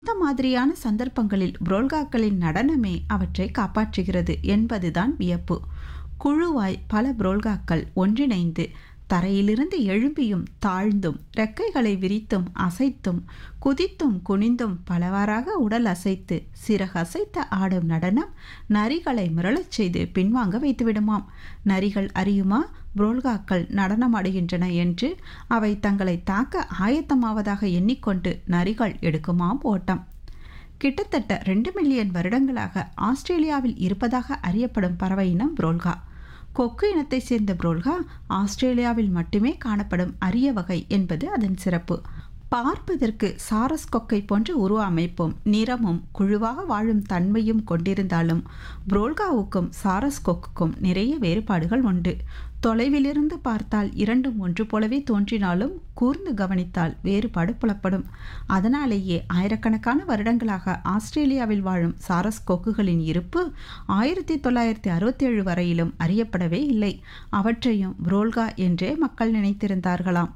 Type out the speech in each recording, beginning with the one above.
இந்த மாதிரியான சந்தர்ப்பங்களில் புரோல்காக்களின் நடனமே அவற்றை காப்பாற்றுகிறது என்பதுதான் வியப்பு குழுவாய் பல புரோல்காக்கள் ஒன்றிணைந்து தரையிலிருந்து எழும்பியும் தாழ்ந்தும் ரெக்கைகளை விரித்தும் அசைத்தும் குதித்தும் குனிந்தும் பலவாறாக உடல் அசைத்து சிறகசைத்த ஆடும் நடனம் நரிகளை மிரளச் செய்து பின்வாங்க வைத்துவிடுமாம் நரிகள் அறியுமா புரோல்காக்கள் நடனமாடுகின்றன என்று அவை தங்களை தாக்க ஆயத்தமாவதாக எண்ணிக்கொண்டு நரிகள் எடுக்குமாம் ஓட்டம் கிட்டத்தட்ட ரெண்டு மில்லியன் வருடங்களாக ஆஸ்திரேலியாவில் இருப்பதாக அறியப்படும் பறவை இனம் புரோல்கா கொக்கு இனத்தை சேர்ந்த புரோல்கா ஆஸ்திரேலியாவில் மட்டுமே காணப்படும் அரிய வகை என்பது அதன் சிறப்பு பார்ப்பதற்கு சாரஸ் கொக்கை போன்ற உருவ அமைப்பும் நிறமும் குழுவாக வாழும் தன்மையும் கொண்டிருந்தாலும் புரோல்காவுக்கும் சாரஸ் கொக்குக்கும் நிறைய வேறுபாடுகள் உண்டு தொலைவிலிருந்து பார்த்தால் இரண்டும் ஒன்று போலவே தோன்றினாலும் கூர்ந்து கவனித்தால் வேறுபாடு புலப்படும் அதனாலேயே ஆயிரக்கணக்கான வருடங்களாக ஆஸ்திரேலியாவில் வாழும் சாரஸ் கொக்குகளின் இருப்பு ஆயிரத்தி தொள்ளாயிரத்தி அறுபத்தி ஏழு வரையிலும் அறியப்படவே இல்லை அவற்றையும் புரோல்கா என்றே மக்கள் நினைத்திருந்தார்களாம்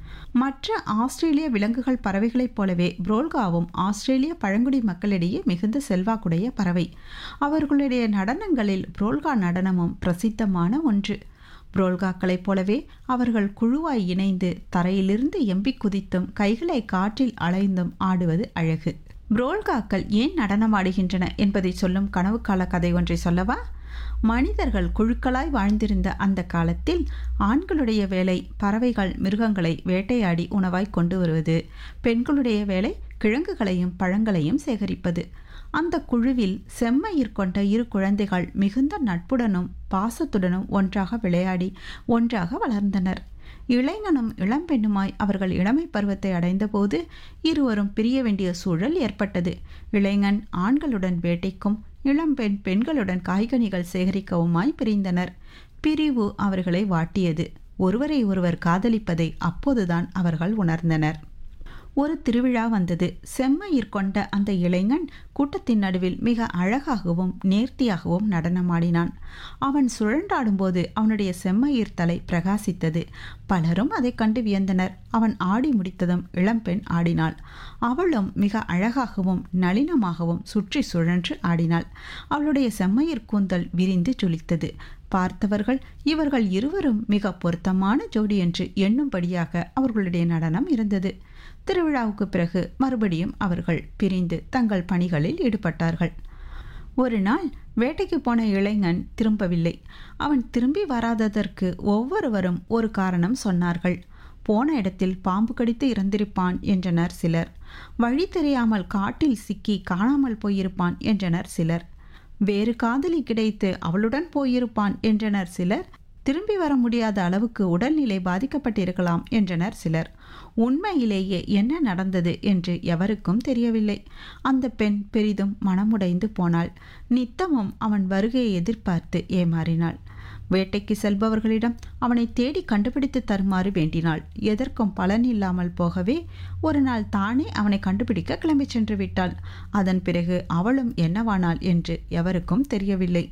மற்ற ஆஸ்திரேலிய விலங்குகள் பறவைகளைப் போலவே புரோல்காவும் ஆஸ்திரேலிய பழங்குடி மக்களிடையே மிகுந்த செல்வாக்குடைய பறவை அவர்களுடைய நடனங்களில் புரோல்கா நடனமும் பிரசித்தமான ஒன்று புரோல்காக்களைப் போலவே அவர்கள் குழுவாய் இணைந்து தரையிலிருந்து எம்பி குதித்தும் கைகளை காற்றில் அலைந்தும் ஆடுவது அழகு புரோல்காக்கள் ஏன் நடனமாடுகின்றன என்பதை சொல்லும் கனவு கால கதை ஒன்றை சொல்லவா மனிதர்கள் குழுக்களாய் வாழ்ந்திருந்த அந்த காலத்தில் ஆண்களுடைய வேலை பறவைகள் மிருகங்களை வேட்டையாடி உணவாய் கொண்டு வருவது பெண்களுடைய வேலை கிழங்குகளையும் பழங்களையும் சேகரிப்பது அந்த குழுவில் செம்மையிற் கொண்ட இரு குழந்தைகள் மிகுந்த நட்புடனும் பாசத்துடனும் ஒன்றாக விளையாடி ஒன்றாக வளர்ந்தனர் இளைஞனும் இளம்பெண்ணுமாய் அவர்கள் இளமை பருவத்தை அடைந்தபோது இருவரும் பிரிய வேண்டிய சூழல் ஏற்பட்டது இளைஞன் ஆண்களுடன் வேட்டைக்கும் இளம்பெண் பெண்களுடன் காய்கனிகள் சேகரிக்கவுமாய் பிரிந்தனர் பிரிவு அவர்களை வாட்டியது ஒருவரை ஒருவர் காதலிப்பதை அப்போதுதான் அவர்கள் உணர்ந்தனர் ஒரு திருவிழா வந்தது செம்மையிற் கொண்ட அந்த இளைஞன் கூட்டத்தின் நடுவில் மிக அழகாகவும் நேர்த்தியாகவும் நடனமாடினான் அவன் சுழன்றாடும்போது அவனுடைய செம்மையிற் தலை பிரகாசித்தது பலரும் அதை கண்டு வியந்தனர் அவன் ஆடி முடித்ததும் இளம்பெண் ஆடினாள் அவளும் மிக அழகாகவும் நளினமாகவும் சுற்றி சுழன்று ஆடினாள் அவளுடைய செம்மையிற் கூந்தல் விரிந்து ஜொலித்தது பார்த்தவர்கள் இவர்கள் இருவரும் மிக பொருத்தமான ஜோடி என்று எண்ணும்படியாக அவர்களுடைய நடனம் இருந்தது திருவிழாவுக்கு பிறகு மறுபடியும் அவர்கள் பிரிந்து தங்கள் பணிகளில் ஈடுபட்டார்கள் ஒரு நாள் வேட்டைக்கு போன இளைஞன் திரும்பவில்லை அவன் திரும்பி வராததற்கு ஒவ்வொருவரும் ஒரு காரணம் சொன்னார்கள் போன இடத்தில் பாம்பு கடித்து இறந்திருப்பான் என்றனர் சிலர் வழி தெரியாமல் காட்டில் சிக்கி காணாமல் போயிருப்பான் என்றனர் சிலர் வேறு காதலி கிடைத்து அவளுடன் போயிருப்பான் என்றனர் சிலர் திரும்பி வர முடியாத அளவுக்கு உடல்நிலை பாதிக்கப்பட்டிருக்கலாம் என்றனர் சிலர் உண்மையிலேயே என்ன நடந்தது என்று எவருக்கும் தெரியவில்லை அந்த பெண் பெரிதும் மனமுடைந்து போனாள் நித்தமும் அவன் வருகையை எதிர்பார்த்து ஏமாறினாள் வேட்டைக்கு செல்பவர்களிடம் அவனை தேடி கண்டுபிடித்து தருமாறு வேண்டினாள் எதற்கும் பலன் இல்லாமல் போகவே ஒரு நாள் தானே அவனை கண்டுபிடிக்க கிளம்பி சென்று விட்டாள் அதன் பிறகு அவளும் என்னவானாள் என்று எவருக்கும் தெரியவில்லை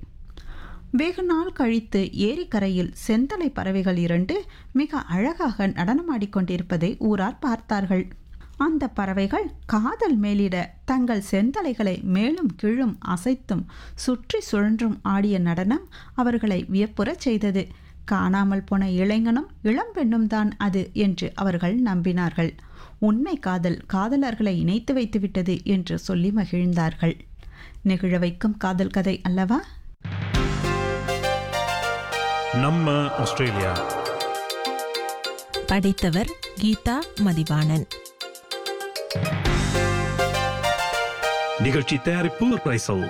வெகு நாள் கழித்து ஏரிக்கரையில் செந்தலை பறவைகள் இரண்டு மிக அழகாக நடனமாடிக்கொண்டிருப்பதை ஊரார் பார்த்தார்கள் அந்த பறவைகள் காதல் மேலிட தங்கள் செந்தலைகளை மேலும் கீழும் அசைத்தும் சுற்றி சுழன்றும் ஆடிய நடனம் அவர்களை வியப்புறச் செய்தது காணாமல் போன இளைஞனும் இளம்பெண்ணும் தான் அது என்று அவர்கள் நம்பினார்கள் உண்மை காதல் காதலர்களை இணைத்து வைத்துவிட்டது என்று சொல்லி மகிழ்ந்தார்கள் நெகிழ வைக்கும் காதல் கதை அல்லவா நம்ம ஆஸ்திரேலியா படைத்தவர் கீதா மதிவாணன் நிகழ்ச்சி தயாரிப்பு ரைசல்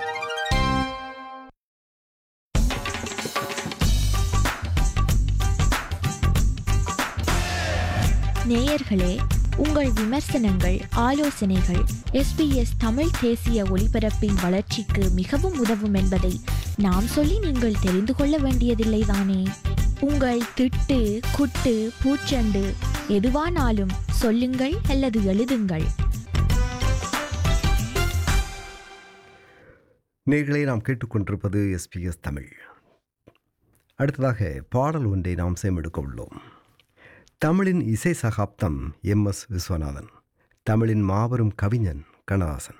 நேயர்களே உங்கள் விமர்சனங்கள் ஆலோசனைகள் எஸ்பிஎஸ் தமிழ் தேசிய ஒலிபரப்பின் வளர்ச்சிக்கு மிகவும் உதவும் என்பதை நாம் சொல்லி நீங்கள் தெரிந்து கொள்ள வேண்டியதில்லை தானே உங்கள் திட்டு குட்டு பூச்சண்டு எதுவானாலும் சொல்லுங்கள் அல்லது எழுதுங்கள் நேர்களை நாம் கேட்டுக்கொண்டிருப்பது எஸ்பிஎஸ் தமிழ் அடுத்ததாக பாடல் ஒன்றை நாம் சேமெடுக்க உள்ளோம் தமிழின் இசை சகாப்தம் எம் எஸ் விஸ்வநாதன் தமிழின் மாபெரும் கவிஞன் கண்ணதாசன்